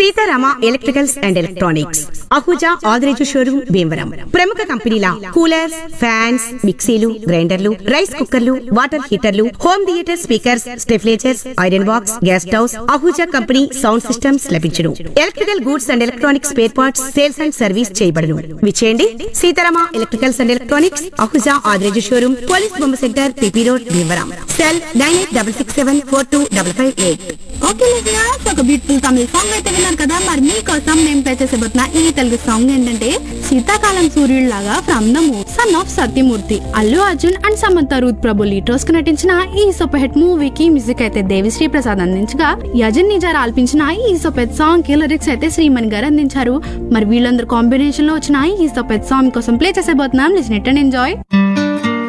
Sitarama electricals and electronics Ahuja Adireju showroom Bhimavaram ప్రముఖ కంపెనీల coolers fans మిక్సీలు గ్రైండర్లు రైస్ కుక్కర్లు వాటర్ హీటర్లు home theatre speakers stabilizers iron box gas stoves Ahuja company sound systems లభించును electrical goods and electronics spare parts sales and service చేయబడును విచేయండి Sitarama electricals and electronics Ahuja Adireju showroom police బొమ్మ centre PP road Bhimavaram cell nine eight double six seven four two double five eight okay listeners ఒక beautiful తమిళ song అయితే విన్నారు కదా మరి మీకోసం మేము ప్లే చేసేబోతున్న ఈ తెలుగు సాంగ్ ఏంటంటే శీతాకాలం సూర్యుడు లాగా from the movie son of Satyamurthy Allu Arjun and Samantha Ruth Prabhu లీటోస్ కు నటించిన ఈ సూపర్ హిట్ మూవీకి మ్యూజిక్ అయితే దేవిశ్రీ ప్రసాద్ అందించగా యజన్ నిజార్ ఆల్పించిన ఈ సూపర్ సాంగ్ కి లిరిక్స్ అయితే శ్రీమణి గారు అందించారు మరి వీళ్ళందరూ కాంబినేషన్ లో వచ్చిన ఈ సూపర్ సాంగ్ కోసం ప్లే చేసేబోతున్నాం లిజన్ ఇట్ అండ్ ఎంజాయ్